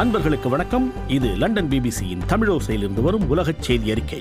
அன்பர்களுக்கு வணக்கம் இது லண்டன் பிபிசியின் தமிழோசையிலிருந்து வரும் உலகச் செய்தி அறிக்கை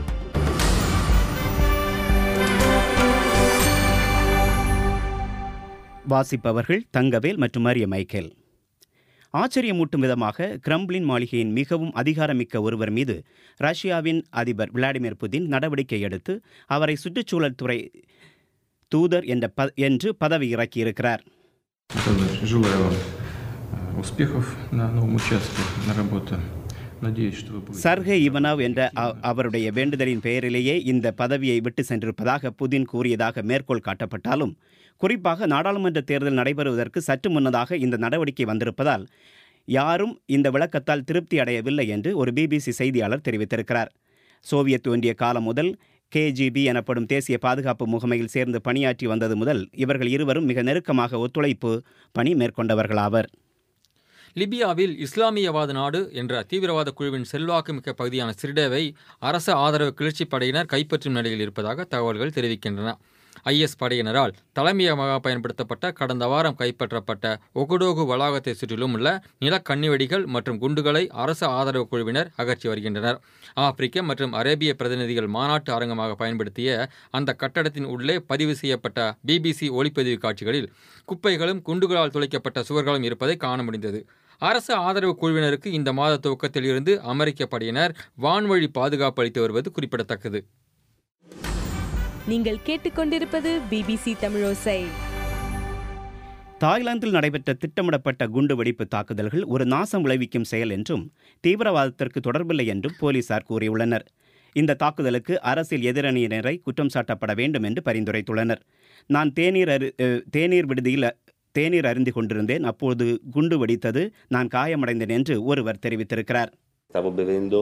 வாசிப்பவர்கள் தங்கவேல் மற்றும் மரிய மைக்கேல் ஆச்சரியமூட்டும் விதமாக கிரம்ப்ளின் மாளிகையின் மிகவும் அதிகாரமிக்க ஒருவர் மீது ரஷ்யாவின் அதிபர் விளாடிமிர் புதின் நடவடிக்கை எடுத்து அவரை சுற்றுச்சூழல் துறை தூதர் என்ற ப என்று பதவி இறக்கியிருக்கிறார் Николаевич, желаю вам э, успехов на новом участке, на работе. Надеюсь, что вы будете... சர்கே இவனாவ் என்ற அ- அவருடைய வேண்டுதலின் பெயரிலேயே இந்த பதவியை விட்டு சென்றிருப்பதாக புதின் கூறியதாக மேற்கோள் காட்டப்பட்டாலும் குறிப்பாக நாடாளுமன்ற தேர்தல் நடைபெறுவதற்கு சற்று முன்னதாக இந்த நடவடிக்கை வந்திருப்பதால் யாரும் இந்த விளக்கத்தால் திருப்தி அடையவில்லை என்று ஒரு பிபிசி செய்தியாளர் தெரிவித்திருக்கிறார் சோவியத் ஒன்றிய காலம் முதல் கேஜிபி எனப்படும் தேசிய பாதுகாப்பு முகமையில் சேர்ந்து பணியாற்றி வந்தது முதல் இவர்கள் இருவரும் மிக நெருக்கமாக ஒத்துழைப்பு பணி மேற்கொண்டவர்களாவர் லிபியாவில் இஸ்லாமியவாத நாடு என்ற தீவிரவாத குழுவின் செல்வாக்குமிக்க பகுதியான சிர்டேவை அரச ஆதரவு கிளர்ச்சிப் படையினர் கைப்பற்றும் நிலையில் இருப்பதாக தகவல்கள் தெரிவிக்கின்றன ஐஎஸ் படையினரால் தலைமையகமாக பயன்படுத்தப்பட்ட கடந்த வாரம் கைப்பற்றப்பட்ட ஒகுடோகு வளாகத்தை சுற்றிலும் உள்ள நிலக்கண்ணிவெடிகள் மற்றும் குண்டுகளை அரசு ஆதரவு குழுவினர் அகற்றி வருகின்றனர் ஆப்பிரிக்க மற்றும் அரேபிய பிரதிநிதிகள் மாநாட்டு அரங்கமாக பயன்படுத்திய அந்த கட்டடத்தின் உள்ளே பதிவு செய்யப்பட்ட பிபிசி ஒளிப்பதிவு காட்சிகளில் குப்பைகளும் குண்டுகளால் துளைக்கப்பட்ட சுவர்களும் இருப்பதை காண முடிந்தது அரசு ஆதரவு குழுவினருக்கு இந்த மாத துவக்கத்தில் இருந்து அமெரிக்க படையினர் வான்வழி பாதுகாப்பு அளித்து வருவது குறிப்பிடத்தக்கது நீங்கள் கேட்டுக்கொண்டிருப்பது பிபிசி தமிழோசை தாய்லாந்தில் நடைபெற்ற திட்டமிடப்பட்ட குண்டுவெடிப்பு தாக்குதல்கள் ஒரு நாசம் விளைவிக்கும் செயல் என்றும் தீவிரவாதத்திற்கு தொடர்பில்லை என்றும் போலீசார் கூறியுள்ளனர் இந்த தாக்குதலுக்கு அரசியல் எதிரணியினரை குற்றம் சாட்டப்பட வேண்டும் என்று பரிந்துரைத்துள்ளனர் நான் தேநீர் அரு அஹ், தேநீர் விடுதியில் அ- தேநீர் அருந்தி கொண்டிருந்தேன் அப்போது குண்டு வெடித்தது நான் காயமடைந்தேன் என்று ஒருவர் தெரிவித்திருக்கிறார் Stavo bevendo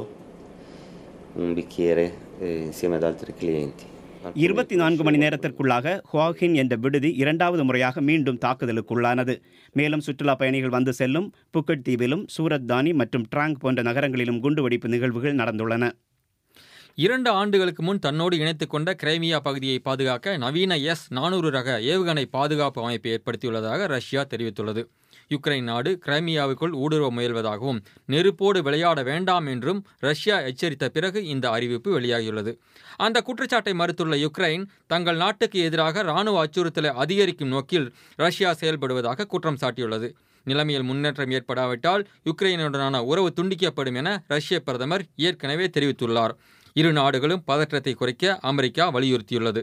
un bicchiere eh, insieme ad altri clienti. Alcuni இருபத்தி நான்கு மணி நேரத்திற்குள்ளாக ஹுவாகின் என்ற விடுதி இரண்டாவது முறையாக மீண்டும் தாக்குதலுக்குள்ளானது மேலும் சுற்றுலா பயணிகள் வந்து செல்லும் புக்கட் தீவிலும் சூரத் தானி மற்றும் ட்ராங் போன்ற நகரங்களிலும் குண்டுவெடிப்பு நிகழ்வுகள் நடந்துள்ளன இரண்டு ஆண்டுகளுக்கு முன் தன்னோடு இணைத்துக் கொண்ட கிரைமியா பகுதியை பாதுகாக்க நவீன எஸ் நானூறு ரக ஏவுகணை பாதுகாப்பு அமைப்பை ஏற்படுத்தியுள்ளதாக ரஷ்யா தெரிவித்துள்ளது யுக்ரைன் நாடு கிரைமியாவுக்குள் ஊடுருவ முயல்வதாகவும் நெருப்போடு விளையாட வேண்டாம் என்றும் ரஷ்யா எச்சரித்த பிறகு இந்த அறிவிப்பு வெளியாகியுள்ளது அந்த குற்றச்சாட்டை மறுத்துள்ள யுக்ரைன் தங்கள் நாட்டுக்கு எதிராக ராணுவ அச்சுறுத்தலை அதிகரிக்கும் நோக்கில் ரஷ்யா செயல்படுவதாக குற்றம் சாட்டியுள்ளது நிலைமையில் முன்னேற்றம் ஏற்படாவிட்டால் யுக்ரைனுடனான உறவு துண்டிக்கப்படும் என ரஷ்ய பிரதமர் ஏற்கனவே தெரிவித்துள்ளார் இரு நாடுகளும் பதற்றத்தை குறைக்க அமெரிக்கா வலியுறுத்தியுள்ளது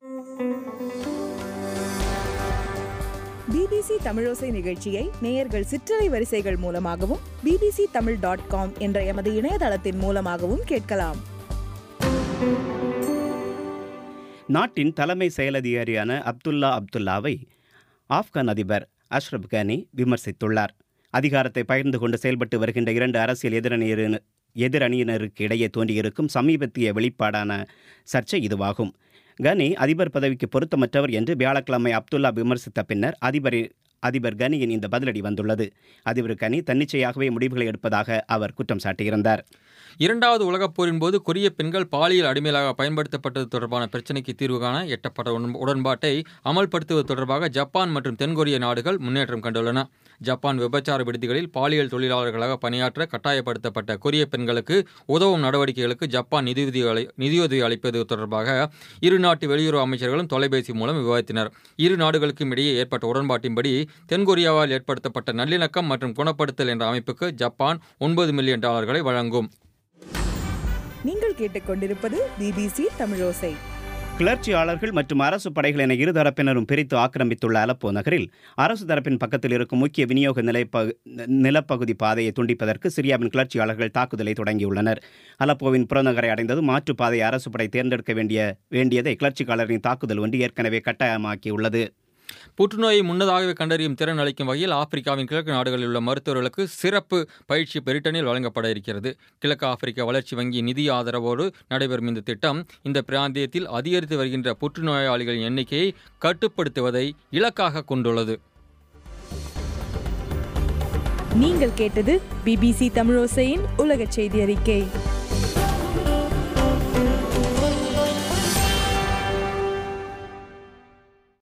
பிபிசி தமிழோசை நிகழ்ச்சியை நேயர்கள் சிற்றலை வரிசைகள் மூலமாகவும் பிபிசி தமிழ் டாட் காம் என்ற எமது இணையதளத்தின் மூலமாகவும் கேட்கலாம் நாட்டின் தலைமை செயலதிகாரியான அப்துல்லா அப்துல்லாவை ஆப்கான் அதிபர் அஷ்ரப் கனி விமர்சித்துள்ளார் அதிகாரத்தை பகிர்ந்து கொண்டு செயல்பட்டு வருகின்ற இரண்டு அரசியல் எதிரணியின எதிரணியினருக்கு இடையே தோன்றியிருக்கும் சமீபத்திய வெளிப்பாடான சர்ச்சை இதுவாகும் கனி அதிபர் பதவிக்கு பொருத்தமற்றவர் என்று வியாழக்கிழமை அப்துல்லா விமர்சித்த பின்னர் அதிபர் அதிபர் கனியின் இந்த பதிலடி வந்துள்ளது அதிபர் கனி தன்னிச்சையாகவே முடிவுகளை எடுப்பதாக அவர் குற்றம் சாட்டியிருந்தார் இரண்டாவது உலகப் போரின் போது கொரிய பெண்கள் பாலியல் அடிமையாக பயன்படுத்தப்பட்டது தொடர்பான பிரச்சினைக்கு தீர்வு காண எட்டப்பட்ட உடன்- உடன்பாட்டை அமல்படுத்துவது தொடர்பாக ஜப்பான் மற்றும் தென்கொரிய நாடுகள் முன்னேற்றம் கண்டுள்ளன ஜப்பான் விபச்சார விடுதிகளில் பாலியல் தொழிலாளர்களாக பணியாற்ற கட்டாயப்படுத்தப்பட்ட கொரிய பெண்களுக்கு உதவும் நடவடிக்கைகளுக்கு ஜப்பான் நிதியுதவி அளி- நிதியுதவி அளிப்பது தொடர்பாக இரு நாட்டு வெளியுறவு அமைச்சர்களும் தொலைபேசி மூலம் விவாதித்தனர் இரு நாடுகளுக்கும் இடையே ஏற்பட்ட உடன்பாட்டின்படி தென்கொரியாவால் ஏற்படுத்தப்பட்ட நல்லிணக்கம் மற்றும் குணப்படுத்தல் என்ற அமைப்புக்கு ஜப்பான் ஒன்பது மில்லியன் டாலர்களை வழங்கும் நீங்கள் கேட்டுக்கொண்டிருப்பது பிபிசி தமிழோசை கிளர்ச்சியாளர்கள் மற்றும் அரசு படைகள் என இரு தரப்பினரும் பிரித்து ஆக்கிரமித்துள்ள அலப்போ நகரில் அரசு தரப்பின் பக்கத்தில் இருக்கும் முக்கிய விநியோக நிலைப்ப நிலப்பகுதி பாதையை துண்டிப்பதற்கு சிரியாவின் கிளர்ச்சியாளர்கள் தாக்குதலை தொடங்கியுள்ளனர் அலப்போவின் புறநகரை அடைந்ததும் மாற்றுப் பாதையை அரசு படை தேர்ந்தெடுக்க வேண்டிய வேண்டியதை கிளர்ச்சியாளரின் தாக்குதல் ஒன்று ஏற்கனவே கட்டாயமாக்கியுள்ளது புற்றுநோயை முன்னதாகவே கண்டறியும் திறன் அளிக்கும் வகையில் ஆப்பிரிக்காவின் கிழக்கு நாடுகளில் உள்ள மருத்துவர்களுக்கு சிறப்பு பயிற்சி பிரிட்டனில் வழங்கப்பட இருக்கிறது கிழக்கு ஆப்பிரிக்க வளர்ச்சி வங்கி நிதி ஆதரவோடு நடைபெறும் இந்த திட்டம் இந்த பிராந்தியத்தில் அதிகரித்து வருகின்ற புற்றுநோயாளிகளின் எண்ணிக்கையை கட்டுப்படுத்துவதை இலக்காக கொண்டுள்ளது நீங்கள் கேட்டது பிபிசி தமிழோசையின் உலகச் செய்தி அறிக்கை